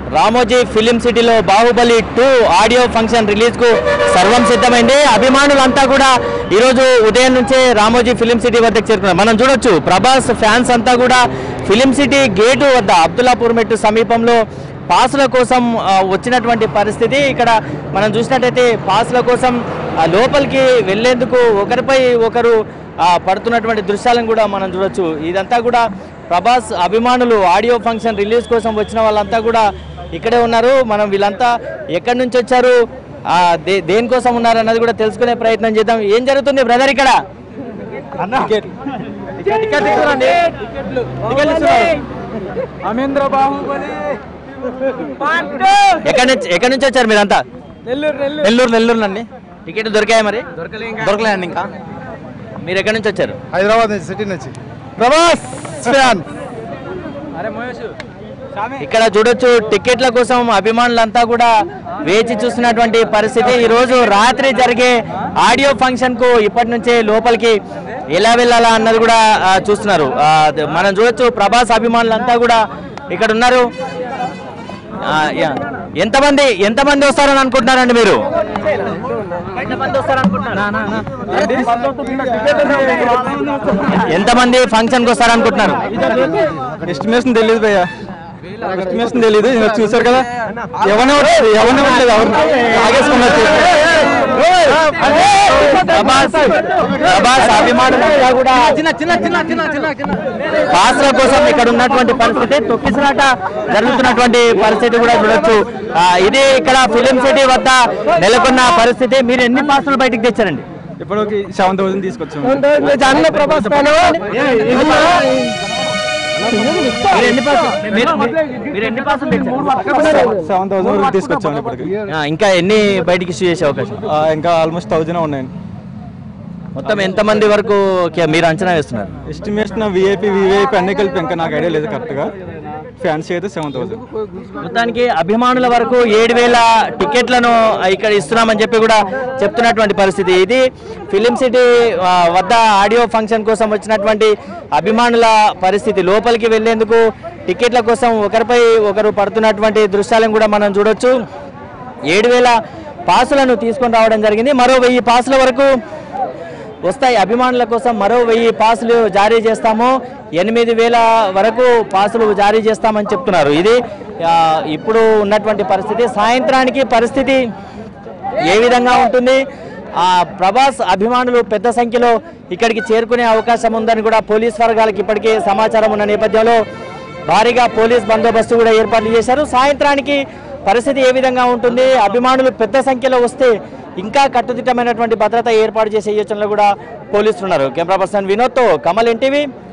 Ramoji film సిటీలో Baahubali two audio function రిలీజ్కు సర్వం సిద్ధమైంది అభిమానులంతా కూడా ఈరోజు ఉదయం నుంచే రామోజీ ఫిలిం సిటీ వద్దకు చేరుకున్నారు మనం చూడొచ్చు ప్రభాస్ ఫ్యాన్స్ అంతా కూడా ఫిలిం సిటీ గేటు వద్ద అబ్దుల్లాపూర్ మెట్టు సమీపంలో పాసుల కోసం ఆ, వచ్చినటువంటి పరిస్థితి ఇక్కడ మనం చూసినట్టయితే పాసుల కోసం ఆ, లోపలికి వెళ్లేందుకు ఒకరిపై ఒకరు ఆ, పడుతున్నటువంటి దృశ్యాలను కూడా మనం చూడొచ్చు ఇదంతా కూడా ప్రభాస్ అభిమానులు ఆడియో ఫంక్షన్ రిలీజ్ కోసం వచ్చిన వాళ్ళంతా కూడా ఇక్కడే ఉన్నారు మనం వీళ్ళంతా ఎక్కడి నుంచి వచ్చారు ఆ, దే దేనికోసం ఉన్నారు అన్నది కూడా తెలుసుకునే ప్రయత్నం చేద్దాం ఏం జరుగుతుంది బ్రదర్ ఇక్కడ టికెట్ ఇస్తున్నారండి. టికెట్లు ఇస్తున్నారు. అమేంద్ర బాహుబలి ఎక్కడి నుంచి ఎక్కడి నుంచి వచ్చారు మీరంతా నెల్లూరు నెల్లూరు నెల్లూరు నెల్లూరు అండి టికెట్ దొరికాయా మరి దొరకలే ఇంకా. దొరకలేదండి ఇంకా మీరు ఎక్కడి నుంచి వచ్చారు హైదరాబాద్ నుంచి సిటీ నుంచి ప్రభాస్ ఫ్యాన్ అరే మహేష్ ఇక్కడ చూడొచ్చు టికెట్ల కోసం అభిమానులంతా కూడా వేచి చూస్తున్నటువంటి పరిస్థితి ఈ రోజు రాత్రి జరిగే ఆడియో ఫంక్షన్ కు ఇప్పటి నుంచే లోపలికి ఎలా వెళ్ళాలా అన్నది కూడా ఆ, చూస్తున్నారు ఆ, ద- మనం చూడొచ్చు ప్రభాస్ అభిమానులంతా కూడా ఇక్కడ ఉన్నారు ఆ, యా. ఎంతమంది ఎంతమంది వస్తారని అనుకుంటున్నారండి మీరు ఎంతమంది ఎంతమంది ఫంక్షన్ కి వస్తారనుకుంటున్నారు ఎస్టిమేషన్ తెలియదు భయ్యా ఎస్టిమేషన్ తెలియదు ఇంకా చూసారు కదా ఎవరిని ఎవరిని లేదు ఎవరిని తాగేసుకున్నారు ప్రభాస్ ప్రభాస్ అభిమానులంతా కూడా చిన్న చిన్న చిన్న చిన్న చిన్న చిన్న పాసుల కోసం ఇక్కడ ఉన్నటువంటి పరిస్థితి తొక్కిసలాట జరుగుతున్నటువంటి పరిస్థితి కూడా చూడొచ్చు ఆ, ఇది ఇక్కడ ఫిలిం సిటీ వద్ద నెలకొన్న పరిస్థితి మీరు ఎన్ని పాసులు బయటికి తెచ్చారండి ఇప్పుడు సెవెన్ థౌసండ్ తీసుకొచ్చాం ప్రభాస్ మీరు ఎన్ని పాసులు మీరు- మీరు- మీరు ఎన్ని పాసులు తెచ్చారు సెవెన్ థౌసండ్ తీసుకొచ్చాం ఇప్పటికి ఆ, ఇంకా ఎన్ని బయటికి ఇష్యూ చేసే అవకాశం ఆ, ఇంకా ఆల్మోస్ట్ థౌజండ్ ఉన్నాయండి మొత్తం ఎంతమంది వరకు కే- మీరు అంచనా వేస్తున్నారు ఎస్టిమేషన్ విఐపి విఐపి అన్ని కలిపి ఇంకా నాకు ఐడియా లేదు కరెక్ట్గా ఫ్యాన్సీ అయితే సెవెన్ థౌసండ్ మొత్తానికి అభిమానుల వరకు ఏడు వేల టికెట్లను ఇక్కడ ఇస్తున్నామని చెప్పి కూడా చెప్తున్నటువంటి పరిస్థితి ఇది ఫిలిం సిటీ ఆ, వద్ద ఆడియో ఫంక్షన్ కోసం వచ్చినటువంటి అభిమానుల పరిస్థితి లోపలికి వెళ్లేందుకు టికెట్ల కోసం ఒకరిపై ఒకరు పడుతున్నటువంటి దృశ్యాలను కూడా మనం చూడొచ్చు ఏడు వేల పాసులను తీసుకొని రావడం జరిగింది మరో వెయ్యి పాసుల వరకు వస్తాయి అభిమానుల కోసం మరో వెయ్యి పాసులు జారీ చేస్తాము ఎనిమిది వేల వరకు పాసులు జారీ చేస్తామని చెప్తున్నారు ఇది ఆ, ఇప్పుడు ఉన్నటువంటి పరిస్థితి సాయంత్రానికి పరిస్థితి ఏ విధంగా ఉంటుంది ఆ ప్రభాస్ అభిమానులు పెద్ద సంఖ్యలో ఇక్కడికి చేరుకునే అవకాశం ఉందని కూడా పోలీస్ వర్గాలకు ఇప్పటికే సమాచారం ఉన్న నేపథ్యంలో భారీగా పోలీస్ బందోబస్తు కూడా ఏర్పాట్లు చేశారు సాయంత్రానికి పరిస్థితి ఏ విధంగా ఉంటుంది అభిమానులు పెద్ద సంఖ్యలో వస్తే ఇంకా కట్టుదిట్టమైనటువంటి భద్రత ఏర్పాటు చేసే యోచనలో కూడా పోలీసులు ఉన్నారు కెమెరా పర్సన్ వినోద్తో కమల్ ఎన్టీవీ